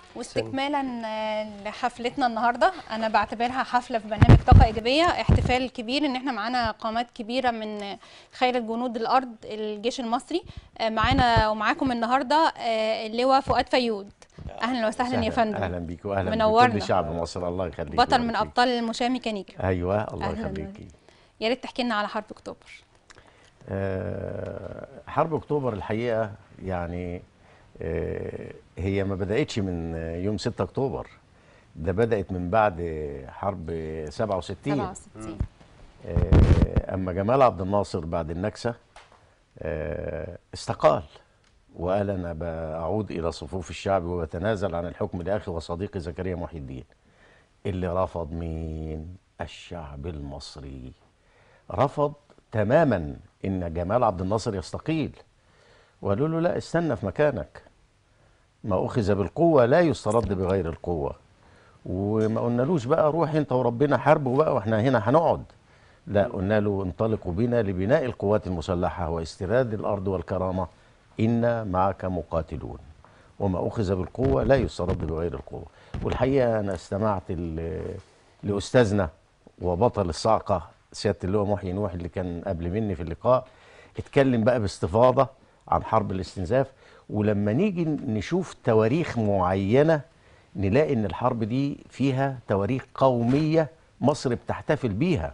واستكمالا آه، لحفلتنا النهارده انا بعتبرها حفله في برنامج طاقه ايجابيه احتفال كبير ان احنا معانا قامات كبيره من آه، خيرة جنود الارض الجيش المصري آه، معانا ومعاكم النهارده آه، اللواء فؤاد فيود اهلا وسهلا يا فندم اهلا بيك واهلا منورنا. بكل شعب مصر الله يخليك بطل من ويبارك فيك. ابطال المشاة ميكانيكا ايوه الله أهلاً يخليك يا ريت تحكي لنا على حرب اكتوبر آه، حرب اكتوبر الحقيقه يعني آه، هي ما بداتش من يوم 6 اكتوبر ده بدات من بعد حرب 67 67 آه، اما جمال عبد الناصر بعد النكسه آه، استقال وقال انا بعود الى صفوف الشعب وبتنازل عن الحكم لاخي وصديقي زكريا محي الدين اللي رفض مين الشعب المصري رفض تماما ان جمال عبد الناصر يستقيل وقالوا له لا استنى في مكانك ما اخذ بالقوه لا يسترد بغير القوه وما قلنالوش بقى روح انت وربنا حاربوا بقى واحنا هنا هنقعد لا قلنا له انطلقوا بنا لبناء القوات المسلحه واستراد الارض والكرامه انا معك مقاتلون وما اخذ بالقوه لا يسترد بغير القوه والحقيقه انا استمعت ل- لاستاذنا وبطل الصاعقه سياده اللواء محيي نوح اللي كان قبل مني في اللقاء اتكلم بقى باستفاضه عن حرب الاستنزاف ولما نيجي نشوف تواريخ معينه نلاقي ان الحرب دي فيها تواريخ قوميه مصر بتحتفل بيها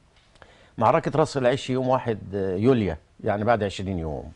معركه راس العش يوم 1 يوليو يعني بعد 20 يوم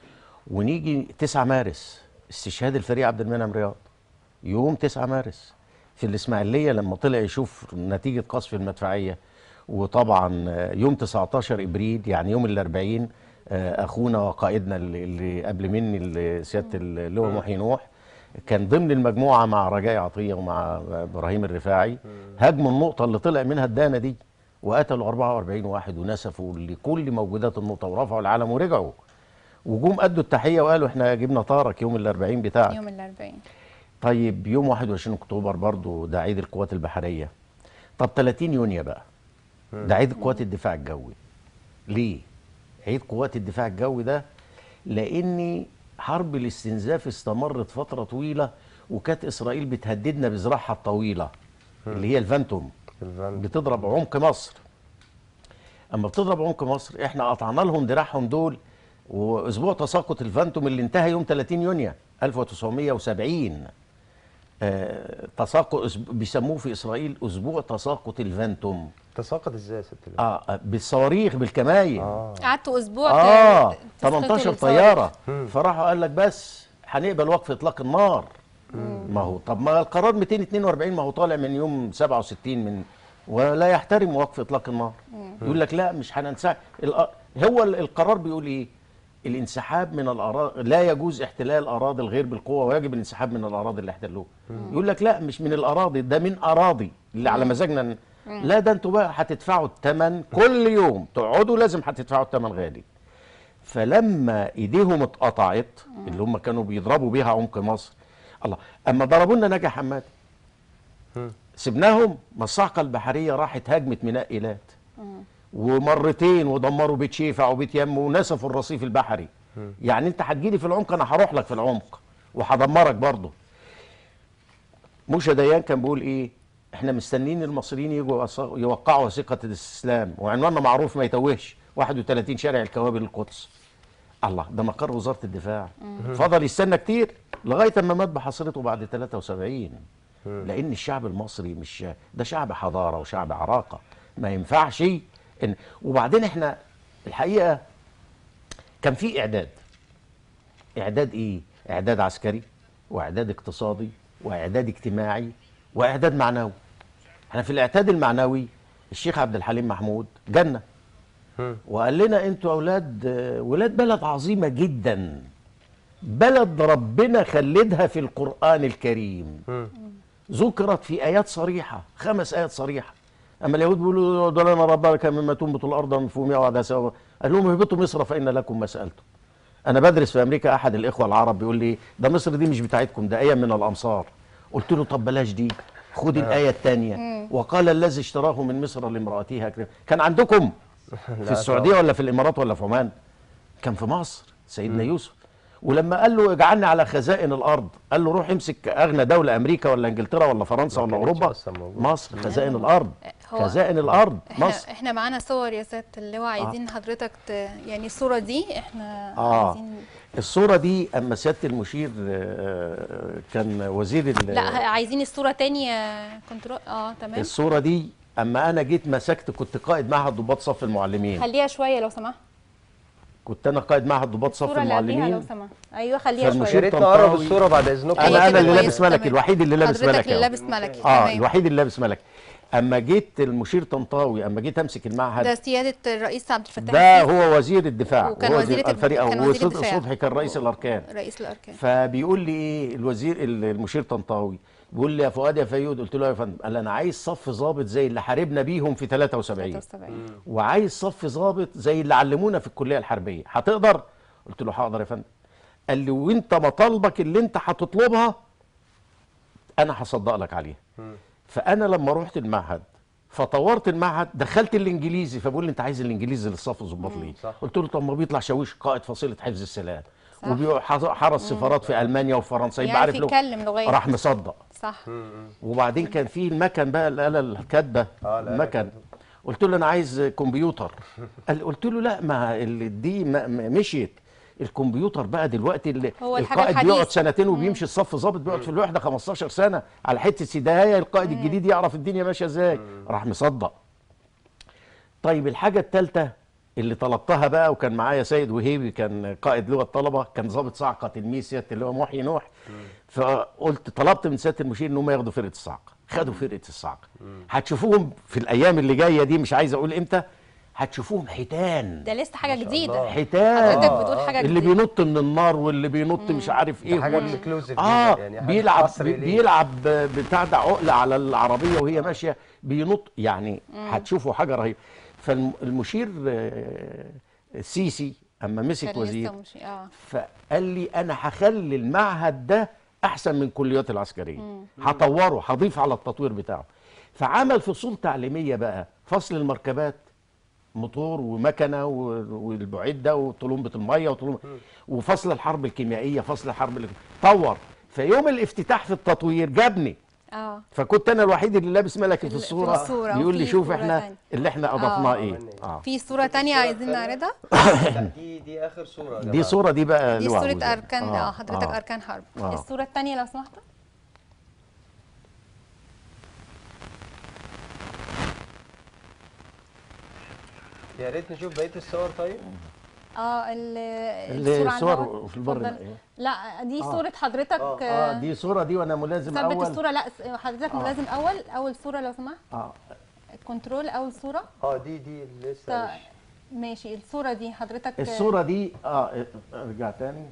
ونيجي 9 مارس استشهاد الفريق عبد المنعم رياض يوم 9 مارس في الاسماعيليه لما طلع يشوف نتيجه قصف المدفعيه وطبعا يوم 19 ابريل يعني يوم الاربعين آه، اخونا وقائدنا اللي اللي قبل مني اللي سياده اللواء محي نوح كان ضمن المجموعه مع رجاء عطيه ومع ابراهيم الرفاعي هاجموا النقطه اللي طلع منها الدانه دي وقتلوا 44 واحد ونسفوا لكل موجودات النقطه ورفعوا العلم ورجعوا وجم ادوا التحيه وقالوا احنا جبنا طارك يوم الاربعين بتاعك يوم الاربعين طيب يوم 21 اكتوبر برضو ده عيد القوات البحريه طب 30 يونيو بقى ده عيد قوات الدفاع الجوي ليه عيد قوات الدفاع الجوي ده لان حرب الاستنزاف استمرت فتره طويله وكانت اسرائيل بتهددنا بذراعها الطويله اللي هي الفانتوم الفان بتضرب عمق مصر اما بتضرب عمق مصر احنا قطعنا لهم دراعهم دول واسبوع تساقط الفانتوم اللي انتهى يوم 30 يونيو 1970 آه تساقط أسب- بيسموه في اسرائيل اسبوع تساقط الفانتوم تساقط ازاي يا ست اللواء؟ اه آه، بالصواريخ بالكماين اه قعدتوا اسبوع اه ت- تسقطوا 18 الصواريخ. طياره فراحوا قال لك بس هنقبل وقف اطلاق النار ما هو طب ما القرار 242 ما هو طالع من يوم 67 من ولا يحترم وقف اطلاق النار يقول لك لا مش هننسحب الأ- هو ال- القرار بيقول ايه الانسحاب من الاراضي لا يجوز احتلال اراضي الغير بالقوه ويجب الانسحاب من الاراضي اللي احتلوها يقول لك لا مش من الاراضي ده من اراضي اللي على مزاجنا ن- لا ده انتوا بقى هتدفعوا الثمن كل يوم تقعدوا لازم هتدفعوا الثمن غالي فلما ايديهم اتقطعت اللي هم كانوا بيضربوا بيها عمق مصر الله اما ضربوا لنا نجا حمادي سبناهم ما الصعقه البحريه راحت هاجمت ميناء ايلات ومرتين ودمروا بيت شيفع وبيت يم ونسفوا الرصيف البحري يعني انت هتجيلي في العمق انا هروح لك في العمق وهدمرك برضه موشا ديان كان بيقول ايه احنا مستنيين المصريين يجوا يوث- يوقعوا وثيقه الاستسلام وعنواننا معروف ما يتوهش 31 شارع الكوابل القدس الله ده مقر وزاره الدفاع فضل يستنى كتير لغايه اما مات بحصرته بعد 73 لان الشعب المصري مش ده شعب حضاره وشعب عراقه ما ينفعش إن وبعدين احنا الحقيقه كان في اعداد اعداد ايه اعداد عسكري واعداد اقتصادي واعداد اجتماعي واعداد معنوي احنا في الاعداد المعنوي الشيخ عبد الحليم محمود جنه وقال لنا انتوا اولاد ولاد بلد عظيمه جدا بلد ربنا خلدها في القران الكريم ذكرت في ايات صريحه خمس ايات صريحه اما اليهود بيقولوا دول لنا ربك مما تنبت الارض من فومها وعدسها قال لهم اهبطوا مصر فان لكم ما سالتم انا بدرس في امريكا احد الاخوه العرب بيقول لي ده مصر دي مش بتاعتكم ده ايه من الامصار قلت له طب بلاش دي خد الايه الثانيه وقال الذي اشتراه من مصر لامراته هكذا كان عندكم في السعوديه ولا في الامارات ولا في عمان كان في مصر سيدنا يوسف ولما قال له اجعلني على خزائن الارض قال له روح امسك اغنى دوله امريكا ولا انجلترا ولا فرنسا ما ولا كانتش اوروبا أصلاً موجودة. مصر خزائن الارض هو- خزائن الارض احنا مصر احنا معانا صور يا سياده اللواء عايزين حضرتك ت... يعني الصوره دي احنا اه عايزين الصوره دي اما سياده المشير آه، كان وزير ال- لا عايزين الصوره تاني يا كنترول اه تمام الصوره دي اما انا جيت مسكت كنت قائد معهد ضباط صف المعلمين خليها شويه لو سمحت كنت انا قائد معهد ضباط صف الصوره اللي قبليها لو المعلمين سمحت ايوه خليها فالمشير شويه يا ريت نقرب طنطاوي. الصوره بعد اذنكم أيوة انا كده انا اللي كويس، لابس ملك تمام. الوحيد اللي لابس حضرتك ملك اللي أهو. لابس ملكي اه تمام. الوحيد اللي لابس ملك اما جيت المشير طنطاوي اما جيت امسك المعهد ده سياده الرئيس عبد الفتاح ده السيسي، هو وزير الدفاع وكان وهو وزير الد- الفريق كان وزير وصبحي الدفاع. صبحي كان رئيس الاركان رئيس الاركان فبيقول لي ايه الوزير المشير طنطاوي بيقول لي يا فؤاد يا فيود قلت له يا فندم قال انا عايز صف ضابط زي اللي حاربنا بيهم في 73 73 وعايز صف ضابط زي اللي علمونا في الكليه الحربيه هتقدر قلت له حاضر يا فندم قال لي وانت مطالبك اللي انت هتطلبها انا هصدق لك عليها فانا لما رحت المعهد فطورت المعهد دخلت الانجليزي فبقول لي انت عايز الانجليزي للصف ظباط ليه صح. قلت له طب ما بيطلع شاويش قائد فصيله حفظ السلام صح. وبيحرس سفارات في المانيا وفرنسا يبقى يعرف عارف له يتكلم لغات. راح مصدق صح وبعدين كان في المكن بقى الاله الكاتبه آه، الآلة المكن الكاتبة. قلت له انا عايز كمبيوتر قال قلت له لا ما ال- دي ما- ما- مشيت الكمبيوتر بقى دلوقتي اللي هو الحاجة القائد بيقعد الحديثة. سنتين وبيمشي الصف ظابط بيقعد في الوحده 15 سنه على حته سدايه القائد الجديد يعرف الدنيا ماشيه ازاي راح مصدق طيب الحاجه الثالثه اللي طلبتها بقى وكان معايا سيد وهيبي كان قائد لغه الطلبه كان ضابط صعقه تلميذ سياده اللي هو محيي نوح فقلت طلبت من سياده المشير ان هم ياخدوا فرقه الصعقه خدوا فرقه الصعقه هتشوفوهم في الايام اللي جايه دي مش عايز اقول امتى هتشوفوهم حيتان ده لسه حاجه جديده الله. حيتان حضرتك بتقول حاجه اللي جديده بينط من النار واللي بينط مش عارف ايه ده حاجه وال- اكسكلوزيف اه يعني حاجة بيلعب حصري بي- ليه. بيلعب بتاع ده عقله على العربيه وهي ماشيه بينط يعني هتشوفوا حاجه رهيبه فالمشير آه، السيسي اما مسك كان وزير لسه مش اه فقال لي انا هخلي المعهد ده احسن من الكليات العسكريه هطوره هضيف على التطوير بتاعه فعمل فصول تعليميه بقى فصل المركبات موتور ومكنه و- والبعده وطلمبه الميه وطلمبة وفصل الحرب الكيميائيه فصل الحرب ال- طور فيوم الافتتاح في التطوير جابني اه فكنت انا الوحيد اللي لابس ملك في ال- في الصوره, الصورة، بيقول لي وفي شوف صورة احنا تانية. اللي احنا اضفناه آه. ايه اه في صوره تانية عايزين نعرضها لا، دي دي اخر صوره يا دي جماعة. صوره دي بقى دي لواء صوره وزير. اركان اه حضرتك اركان حرب آه. الصوره التانية لو سمحت يا ريت نشوف بقيه الصور طيب اه ال- اللي الصوره على صور الهواء. في البر اتفضل. إيه؟ لا دي آه. صوره حضرتك اه دي صوره دي وانا ملازم ثبت اول الصوره لا س- حضرتك آه. ملازم اول اول صوره لو سمحت اه الكنترول اول صوره اه دي دي لسه تا- مش ماشي الصوره دي حضرتك الصوره دي اه ارجع تاني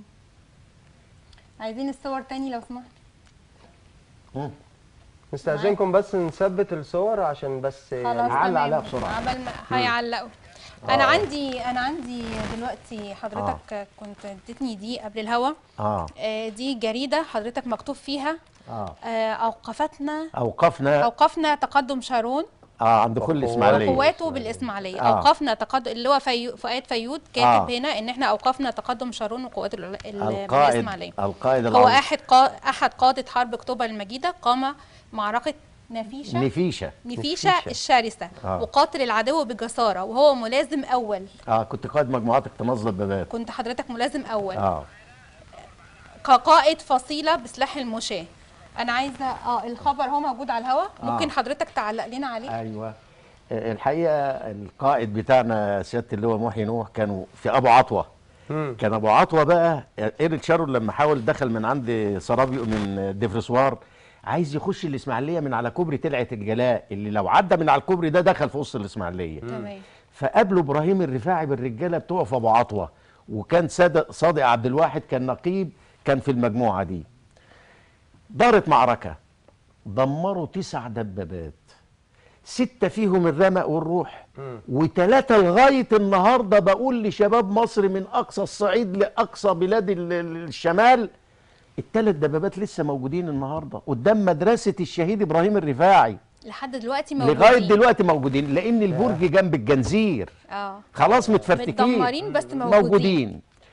عايزين الصور تاني لو سمحت مم. نستأذنكم بس نثبت الصور عشان بس خلاص يعني علق تمام. عليها بسرعة. عبال ما هيعلقوا انا عندي انا عندي دلوقتي حضرتك كنت اديتني دي قبل الهوا اه آه، دي جريده حضرتك مكتوب فيها اه آه، اوقفتنا اوقفنا اوقفنا تقدم شارون اه عند كل وقوات. اسماعيليه وقواته بالاسماعيليه آه. اوقفنا تقدم اللي هو فيو... فؤاد فيود كاتب آه. هنا ان احنا اوقفنا تقدم شارون وقوات ال- ال- القائد بالاسماعيليه القائد هو العظيم احد قا... احد قاده حرب اكتوبر المجيده قام معركه نفيشه نفيشه نفيشه نفيشة. الشرسه آه. وقاتل العدو بجساره وهو ملازم اول اه كنت قائد مجموعات اقتناص دبابات كنت حضرتك ملازم اول اه كقائد فصيله بسلاح المشاه انا عايزه اه الخبر هو موجود على الهواء آه. ممكن حضرتك تعلق لنا عليه ايوه آه، الحقيقه القائد بتاعنا سياده اللواء محي نوح كانوا في ابو عطوه مم. كان ابو عطوه بقى ايريك شارون لما حاول دخل من عند سرابيو من ديفرسوار عايز يخش الاسماعيليه من على كوبري تلعه الجلاء اللي لو عدى من على الكوبري ده دخل في وسط الاسماعيليه تمام فقابله ابراهيم الرفاعي بالرجاله بتوع في ابو عطوه وكان صادق صادق عبد الواحد كان نقيب كان في المجموعه دي دارت معركه دمروا تسع دبابات ستة فيهم الرمق والروح وثلاثة لغاية النهاردة بقول لشباب مصر من أقصى الصعيد لأقصى بلاد ال- ال- الشمال الثلاث دبابات لسه موجودين النهاردة قدام مدرسة الشهيد إبراهيم الرفاعي لحد دلوقتي موجودين لغاية دلوقتي موجودين لأن البرج جنب الجنزير اه خلاص متفرتكين متدمرين بس موجودين. موجودين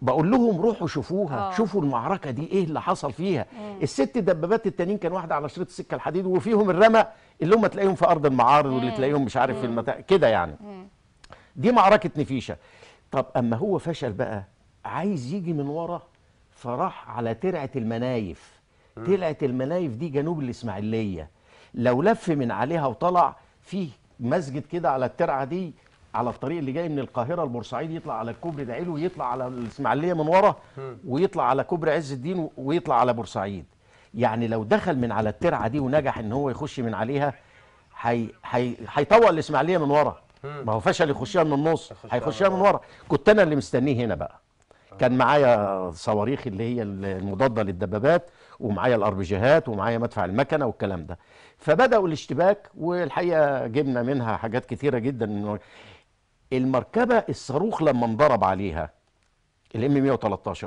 بقول لهم روحوا شوفوها آه. شوفوا المعركه دي ايه اللي حصل فيها الست دبابات التانيين كان واحده على شريط السكه الحديد وفيهم الرمى اللي هم تلاقيهم في ارض المعارض واللي تلاقيهم مش عارف في المتاع كده يعني دي معركه نفيشه طب اما هو فشل بقى عايز يجي من ورا فراح على ترعه المنايف ترعه المنايف دي جنوب الاسماعيليه لو لف من عليها وطلع فيه مسجد كده على الترعه دي على الطريق اللي جاي من القاهره لبورسعيد يطلع على الكوبري ده علو ويطلع على الاسماعيليه من ورا ويطلع على كوبري عز الدين ويطلع على بورسعيد يعني لو دخل من على الترعه دي ونجح ان هو يخش من عليها هي هي هيطوق الاسماعيليه من ورا ما هو فشل يخشها من النص هيخشها من ورا كنت انا اللي مستنيه هنا بقى كان معايا صواريخ اللي هي المضاده للدبابات ومعايا الاربجيهات ومعايا مدفع المكنه والكلام ده فبداوا الاشتباك والحقيقه جبنا منها حاجات كتيره جدا إنه المركبه الصاروخ لما انضرب عليها الام 113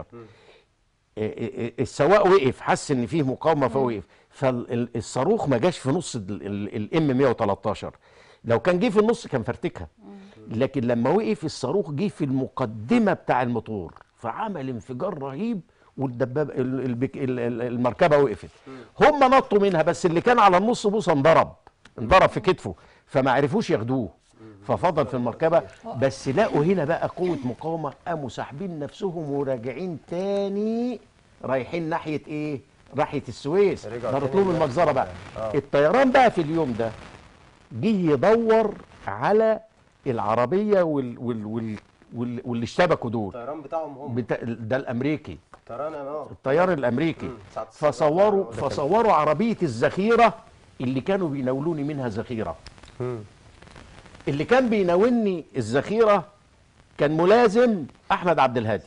السواق وقف حس ان فيه مقاومه فوقف فالصاروخ ما جاش في نص الام 113 لو كان جه في النص كان فرتكها لكن لما وقف الصاروخ جه في المقدمه بتاع الموتور فعمل انفجار رهيب والدبابه ال- البك- ال- ال- المركبه وقفت هم نطوا منها بس اللي كان على النص بوصه انضرب انضرب في كتفه فما عرفوش ياخدوه ففضل في المركبه بس لقوا هنا بقى قوه مقاومه قاموا ساحبين نفسهم وراجعين تاني رايحين ناحيه ايه؟ ناحيه السويس رجعوا دارت تاني لهم بقى. المجزره بقى آه. الطيران بقى في اليوم ده جه يدور على العربيه وال وال وال وال واللي اشتبكوا دول الطيران بتاعهم هم بتا... ده الامريكي الطيران اه الطيار الامريكي مم. ساعة الصبح. فصوروا ده كان- فصوروا عربيه الذخيره اللي كانوا بيناولوني منها ذخيره مم. اللي كان بيناولني الذخيره كان ملازم احمد عبد الهادي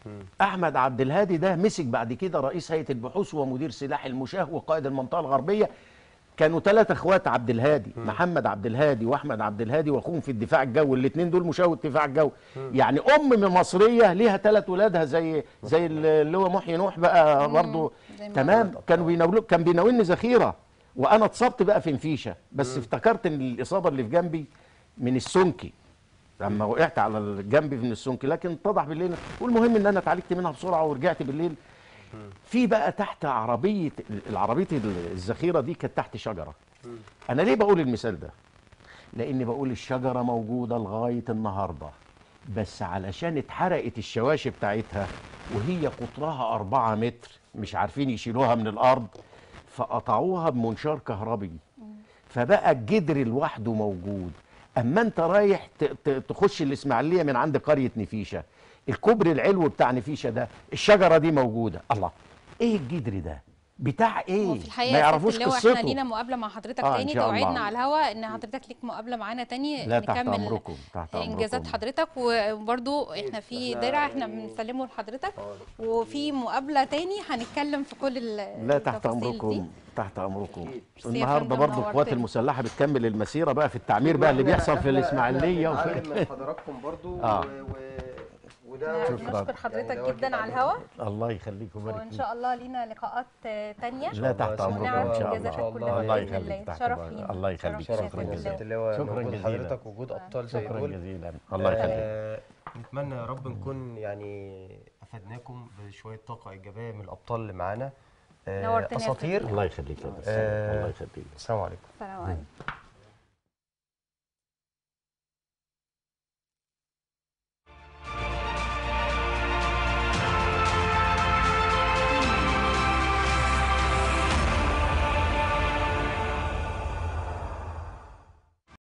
احمد عبد الهادي ده مسك بعد كده رئيس هيئه البحوث ومدير سلاح المشاه وقائد المنطقه الغربيه كانوا ثلاثة اخوات عبد الهادي محمد عبد الهادي واحمد عبد الهادي واخوهم في الدفاع الجوي الاثنين دول مشاة الدفاع الجوي يعني ام من مصريه ليها ثلاث ولادها زي زي اللي هو محيي نوح بقى برضه زي ما تمام كانوا بيناولوا كان بيناولني ذخيره وانا اتصبت بقى في نفيشه بس افتكرت ان الاصابه اللي في جنبي من السنكي لما وقعت على الجنب من السنكي لكن اتضح بالليل والمهم ان انا اتعالجت منها بسرعه ورجعت بالليل في بقى تحت عربيه العربيه الذخيره دي كانت تحت شجره انا ليه بقول المثال ده لاني بقول الشجره موجوده لغايه النهارده بس علشان اتحرقت الشواشي بتاعتها وهي قطرها أربعة متر مش عارفين يشيلوها من الأرض فقطعوها بمنشار كهربي فبقى الجدر لوحده موجود اما انت رايح ت- ت- تخش الاسماعيليه من عند قريه نفيشه الكوبري العلو بتاع نفيشه ده الشجره دي موجوده الله ايه الجدر ده بتاع ايه وفي الحقيقه ما يا يعرفوش ست اللواء احنا قصته لينا مقابله مع حضرتك آه، إن تاني شاء الله. توعدنا على الهوا ان حضرتك ليك مقابله معانا تاني لا تحت نكمل امركم تحت امركم انجازات حضرتك وبرضو احنا في درع احنا بنسلمه لحضرتك وفي مقابله تاني هنتكلم في كل ال- لا تحت التفاصيل دي. امركم تحت امركم أكيد. ميرسي يا النهارده فندم، برضو القوات نورتني. المسلحه بتكمل المسيره بقى في التعمير بقى اللي وإحنا- بيحصل في إحنا- الاسماعيليه إحنا وفي بنتعلم من حضراتكم برضو آه. و... و... وده شكراً. بنشكر حضرتك يعني ده جدا واجب على علينا. الهوا الله يخليك ويبارك وان فيك شاء الله لينا لقاءات آه، تانية لا تحت امركم ونعرف ان شاء انجازاتك الله كلها الله بإذن يخليك الله. تحت شرف أمرك. لينا. الله يخليك شرف شكرا لينا. جزيلا اللواء شكراً موجود جزيلاً. حضرتك وجود ابطال زي شكرا دول جزيلا الله يخليك آه، نتمنى يا رب نكون يعني افدناكم بشويه طاقه ايجابيه من الابطال اللي معانا آه، نورتني يا اساطير الله يخليك يا بس آه، الله يخليك السلام عليكم السلام عليكم